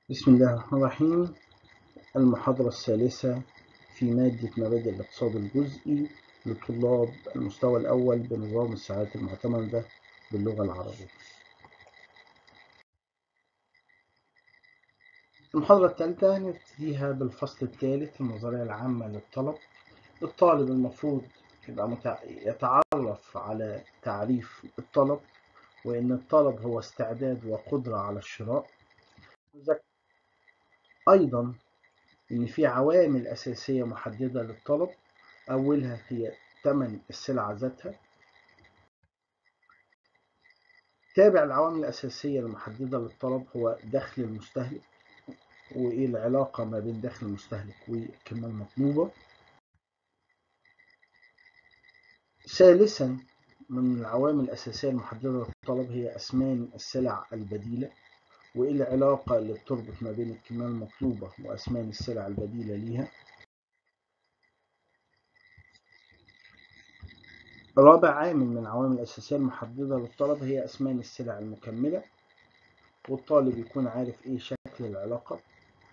بسم الله الرحمن الرحيم المحاضرة الثالثة في مادة مبادئ الاقتصاد الجزئي لطلاب المستوى الأول بنظام الساعات المعتمدة باللغة العربية المحاضرة الثالثة نبتديها بالفصل الثالث النظرية العامة للطلب الطالب المفروض يبقى متع... يتعرف على تعريف الطلب وإن الطلب هو استعداد وقدرة على الشراء أيضا إن في عوامل أساسية محددة للطلب أولها هي ثمن السلعة ذاتها تابع العوامل الأساسية المحددة للطلب هو دخل المستهلك وإيه العلاقة ما بين دخل المستهلك والكمية المطلوبة ثالثا من العوامل الأساسية المحددة للطلب هي أثمان السلع البديلة وإيه العلاقة اللي بتربط ما بين الكمية المطلوبة وأثمان السلع البديلة ليها رابع عامل من العوامل الأساسية المحددة للطلب هي أثمان السلع المكملة والطالب يكون عارف إيه شكل العلاقة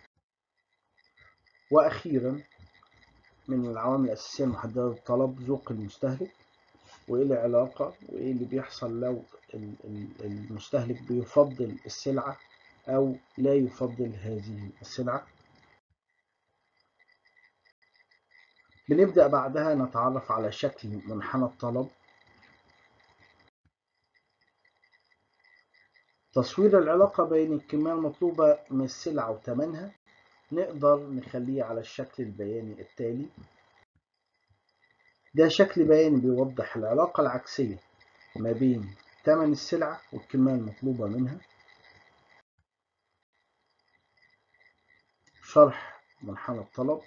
وأخيرا من العوامل الأساسية المحددة للطلب ذوق المستهلك وإيه العلاقة وإيه اللي بيحصل لو المستهلك بيفضل السلعة أو لا يفضل هذه السلعة بنبدأ بعدها نتعرف على شكل منحنى الطلب تصوير العلاقة بين الكمية المطلوبة من السلعة وثمنها نقدر نخليه على الشكل البياني التالي ده شكل بياني بيوضح العلاقة العكسية ما بين ثمن السلعة والكمية المطلوبة منها شرح منحنى الطلب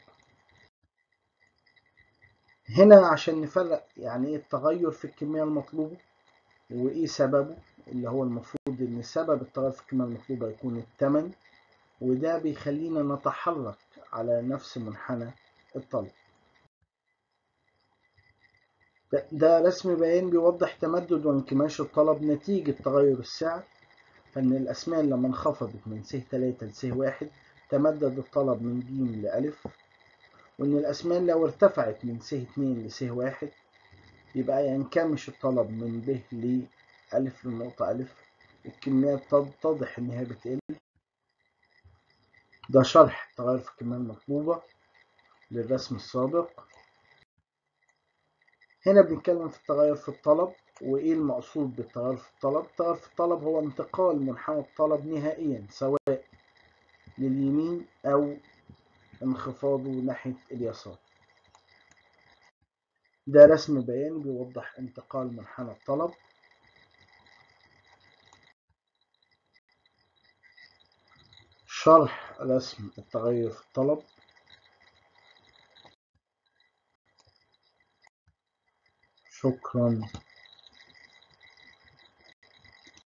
هنا عشان نفرق يعني ايه التغير في الكمية المطلوبة وايه سببه اللي هو المفروض ان سبب التغير في الكمية المطلوبة يكون الثمن وده بيخلينا نتحرك على نفس منحنى الطلب ده رسم بيان بيوضح تمدد وانكماش الطلب نتيجة تغير السعر فإن الأسمان لما انخفضت من س 3 ل س 1 تمدد الطلب من ج لألف وإن الأسمان لو ارتفعت من س 2 ل س 1 يبقى ينكمش الطلب من ب لألف للنقطة ألف الكمية تتضح إنها بتقل ده شرح تغير في الكمية المطلوبة للرسم السابق هنا بنتكلم في التغير في الطلب وإيه المقصود بالتغير في الطلب التغير في الطلب هو انتقال منحنى الطلب نهائيا سواء لليمين أو انخفاضه ناحية اليسار ده رسم بياني بيوضح انتقال منحنى الطلب شرح رسم التغير في الطلب شكرا